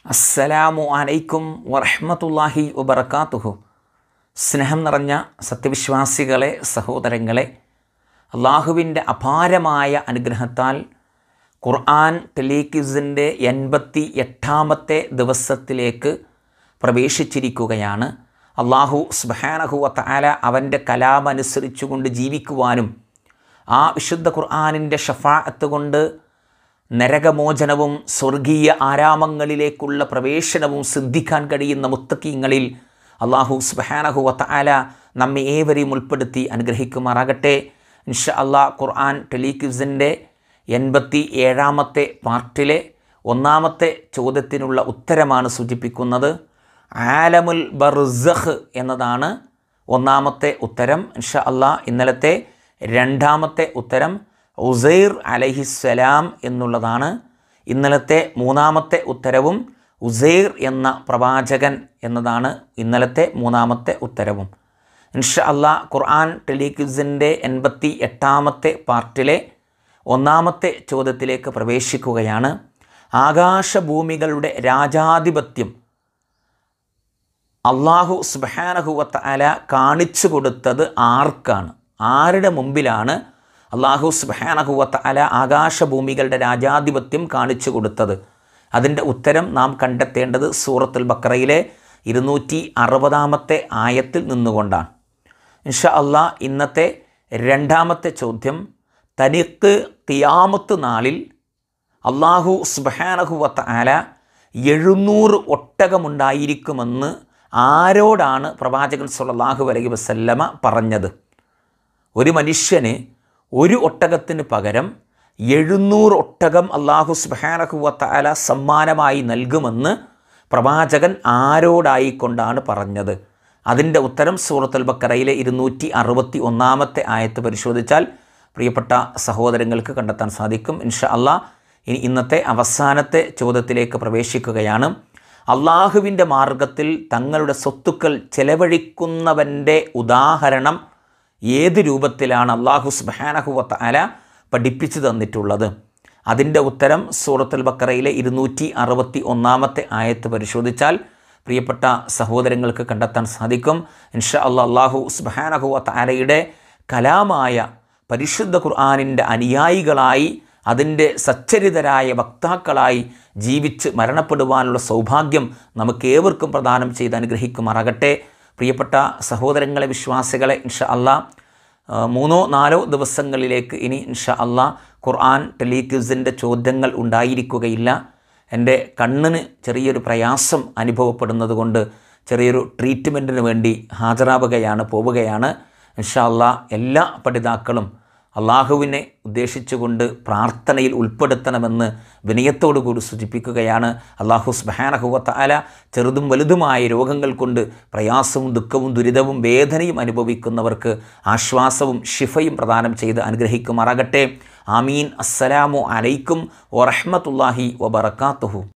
അസ്സലാമു അലൈക്കും വറഹ്മത്തുള്ളാഹി വബറകാതുഹു സ്നേഹം നിറഞ്ഞ സത്യവിശ്വാസികളെ സഹോദരങ്ങളെ അള്ളാഹുവിൻ്റെ അപാരമായ അനുഗ്രഹത്താൽ ഖുർആൻ ടെലിക്വിസിൻ്റെ എൺപത്തി എട്ടാമത്തെ ദിവസത്തിലേക്ക് പ്രവേശിച്ചിരിക്കുകയാണ് അള്ളാഹു സുബാനഹു വത്താല അവൻ്റെ കലാമനുസരിച്ചുകൊണ്ട് ജീവിക്കുവാനും ആ വിശുദ്ധ ഖുർആാനിൻ്റെ ഷഫാഅത്ത് കൊണ്ട് നരകമോചനവും സ്വർഗീയ ആരാമങ്ങളിലേക്കുള്ള പ്രവേശനവും സിദ്ധിക്കാൻ കഴിയുന്ന മുത്തക്കീങ്ങളിൽ അള്ളാഹു സുബാനഹു വത്താല നമ്മെ ഏവരെയും ഉൾപ്പെടുത്തി അനുഗ്രഹിക്കുമാറാകട്ടെ ഇൻഷ അള്ളാഹ് ഖുർആൻ ടെലിക്വിസിൻ്റെ എൺപത്തി ഏഴാമത്തെ പാർട്ടിലെ ഒന്നാമത്തെ ചോദ്യത്തിനുള്ള ഉത്തരമാണ് സൂചിപ്പിക്കുന്നത് ആലമുൽ ബർസഖ് എന്നതാണ് ഒന്നാമത്തെ ഉത്തരം ഇൻഷ അള്ളാഹ് ഇന്നലത്തെ രണ്ടാമത്തെ ഉത്തരം ഉസൈർ അലഹിസ്സലാം എന്നുള്ളതാണ് ഇന്നലത്തെ മൂന്നാമത്തെ ഉത്തരവും ഉസൈർ എന്ന പ്രവാചകൻ എന്നതാണ് ഇന്നലത്തെ മൂന്നാമത്തെ ഉത്തരവും ഇൻഷ അള്ളാ ഖുർആൻ ടെലിക്വിസിൻ്റെ എൺപത്തി എട്ടാമത്തെ പാർട്ടിലെ ഒന്നാമത്തെ ചോദ്യത്തിലേക്ക് പ്രവേശിക്കുകയാണ് ആകാശഭൂമികളുടെ രാജാധിപത്യം അള്ളാഹു സുബാനഹുവത്ത അല കാണിച്ചു കൊടുത്തത് ആർക്കാണ് ആരുടെ മുമ്പിലാണ് അള്ളാഹു സുബാനഹുവത്ത അല ആകാശഭൂമികളുടെ രാജാധിപത്യം കാണിച്ചു കൊടുത്തത് അതിൻ്റെ ഉത്തരം നാം കണ്ടെത്തേണ്ടത് സൂറത്തുൽ ബക്രയിലെ ഇരുന്നൂറ്റി അറുപതാമത്തെ ആയത്തിൽ നിന്നുകൊണ്ടാണ് ഇൻഷ അള്ളാ ഇന്നത്തെ രണ്ടാമത്തെ ചോദ്യം തനിക്ക് തിയാമത്ത് നാളിൽ അള്ളാഹു സുബാനഹുവത്ത ആല എഴുന്നൂറ് ഒട്ടകമുണ്ടായിരിക്കുമെന്ന് ആരോടാണ് പ്രവാചകൻ സുല്ലാഹു അലൈഹി വസല്ലമ പറഞ്ഞത് ഒരു മനുഷ്യന് ഒരു ഒട്ടകത്തിന് പകരം എഴുന്നൂറ് ഒട്ടകം അള്ളാഹു സുബാനഹുവത്ത ആല സമ്മാനമായി നൽകുമെന്ന് പ്രവാചകൻ ആരോടായിക്കൊണ്ടാണ് പറഞ്ഞത് അതിൻ്റെ ഉത്തരം സൂറത്തുൽ ബക്കറയിലെ ഇരുന്നൂറ്റി അറുപത്തി ഒന്നാമത്തെ ആയത്ത് പരിശോധിച്ചാൽ പ്രിയപ്പെട്ട സഹോദരങ്ങൾക്ക് കണ്ടെത്താൻ സാധിക്കും ഇൻഷ അള്ളാ ഇനി ഇന്നത്തെ അവസാനത്തെ ചോദ്യത്തിലേക്ക് പ്രവേശിക്കുകയാണ് അള്ളാഹുവിൻ്റെ മാർഗത്തിൽ തങ്ങളുടെ സ്വത്തുക്കൾ ചെലവഴിക്കുന്നവൻ്റെ ഉദാഹരണം ഏത് രൂപത്തിലാണ് അള്ളാഹു സുബാനഹുവത്ത അല പഠിപ്പിച്ചു തന്നിട്ടുള്ളത് അതിൻ്റെ ഉത്തരം സൂറത്തുൽ ബക്കറയിലെ ഇരുന്നൂറ്റി അറുപത്തി ഒന്നാമത്തെ ആയത്ത് പരിശോധിച്ചാൽ പ്രിയപ്പെട്ട സഹോദരങ്ങൾക്ക് കണ്ടെത്താൻ സാധിക്കും ഇൻഷ അല്ലാ അള്ളാഹു സുബാനഹുവത്ത അലയുടെ കലാമായ പരിശുദ്ധ ഖുർആാനിൻ്റെ അനുയായികളായി അതിൻ്റെ സച്ചരിതരായ വക്താക്കളായി ജീവിച്ച് മരണപ്പെടുവാനുള്ള സൗഭാഗ്യം നമുക്കേവർക്കും പ്രദാനം ചെയ്ത് അനുഗ്രഹിക്കുമാറാകട്ടെ പ്രിയപ്പെട്ട സഹോദരങ്ങളെ വിശ്വാസികളെ ഇൻഷ അള്ളാ മൂന്നോ നാലോ ദിവസങ്ങളിലേക്ക് ഇനി ഇൻഷ അള്ളാ ഖുർആൻ ടെലിക്വിസിൻ്റെ ചോദ്യങ്ങൾ ഉണ്ടായിരിക്കുകയില്ല എൻ്റെ കണ്ണിന് ചെറിയൊരു പ്രയാസം അനുഭവപ്പെടുന്നത് കൊണ്ട് ചെറിയൊരു ട്രീറ്റ്മെൻറ്റിന് വേണ്ടി ഹാജരാവുകയാണ് പോവുകയാണ് ഇൻഷാ അള്ളാ എല്ലാ പഠിതാക്കളും അള്ളാഹുവിനെ ഉദ്ദേശിച്ചുകൊണ്ട് പ്രാർത്ഥനയിൽ ഉൾപ്പെടുത്തണമെന്ന് വിനയത്തോടു കൂടി സൂചിപ്പിക്കുകയാണ് അള്ളാഹു സ്ബഹാനഹുവത്ത അല ചെറുതും വലുതുമായ രോഗങ്ങൾ കൊണ്ട് പ്രയാസവും ദുഃഖവും ദുരിതവും വേദനയും അനുഭവിക്കുന്നവർക്ക് ആശ്വാസവും ഷിഫയും പ്രദാനം ചെയ്ത് അനുഗ്രഹിക്കുമാറാകട്ടെ ആമീൻ അസ്സലാമു അലൈക്കും വറഹ്മത്തുള്ളാഹി വബറകാതുഹു